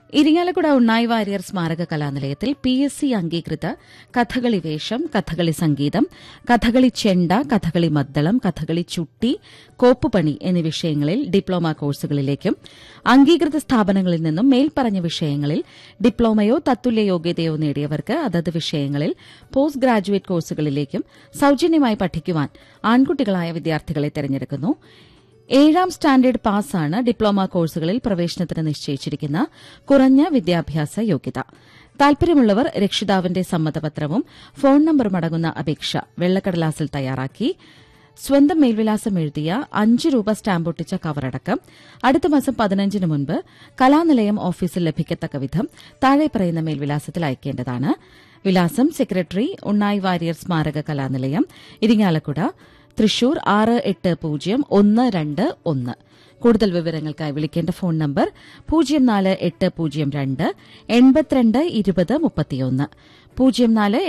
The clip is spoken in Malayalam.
ഇരിങ്ങാലക്കുട ഉണ്ണായി വാര്യർ സ്മാരക കലാനിലയത്തിൽ പി എസ് സി അംഗീകൃത കഥകളി വേഷം കഥകളി സംഗീതം കഥകളി ചെണ്ട കഥകളി മദ്ദളം കഥകളി ചുട്ടി കോപ്പുപണി എന്നീ വിഷയങ്ങളിൽ ഡിപ്ലോമ കോഴ്സുകളിലേക്കും അംഗീകൃത സ്ഥാപനങ്ങളിൽ നിന്നും മേൽപ്പറഞ്ഞ വിഷയങ്ങളിൽ ഡിപ്ലോമയോ തത്തുല്യ യോഗ്യതയോ നേടിയവർക്ക് അതത് വിഷയങ്ങളിൽ പോസ്റ്റ് ഗ്രാജുവേറ്റ് കോഴ്സുകളിലേക്കും സൌജന്യമായി പഠിക്കുവാൻ ആൺകുട്ടികളായ വിദ്യാർത്ഥികളെ തെരഞ്ഞെടുക്കുന്നു ഏഴാം സ്റ്റാൻഡേർഡ് പാസ്സാണ് ഡിപ്ലോമ കോഴ്സുകളിൽ പ്രവേശനത്തിന് നിശ്ചയിച്ചിരിക്കുന്ന കുറഞ്ഞ വിദ്യാഭ്യാസ യോഗ്യത താൽപര്യമുള്ളവർ രക്ഷിതാവിന്റെ സമ്മതപത്രവും ഫോൺ നമ്പറും അടങ്ങുന്ന അപേക്ഷ വെള്ളക്കടലാസിൽ തയ്യാറാക്കി സ്വന്തം മേൽവിലാസം എഴുതിയ അഞ്ച് രൂപ സ്റ്റാമ്പ് ഒട്ടിച്ച കവറടക്കം അടുത്ത മാസം പതിനഞ്ചിന് മുൻപ് കലാനിലയം ഓഫീസിൽ ലഭിക്കത്തക്ക വിധം താഴെ പറയുന്ന മേൽവിലാസത്തിൽ അയക്കേണ്ടതാണ് വിലാസം സെക്രട്ടറി ഉണ്ണായി വാര്യർ സ്മാരക കലാനിലയം ഇരിങ്ങാലക്കുട തൃശൂർ ആറ് എട്ട് പൂജ്യം ഒന്ന് രണ്ട് ഒന്ന് കൂടുതൽ വിവരങ്ങൾക്കായി വിളിക്കേണ്ട ഫോൺ നമ്പർ പൂജ്യം നാല് എട്ട് പൂജ്യം രണ്ട് എൺപത്തിരണ്ട് ഇരുപത് മുപ്പത്തിയൊന്ന് പൂജ്യം നാല്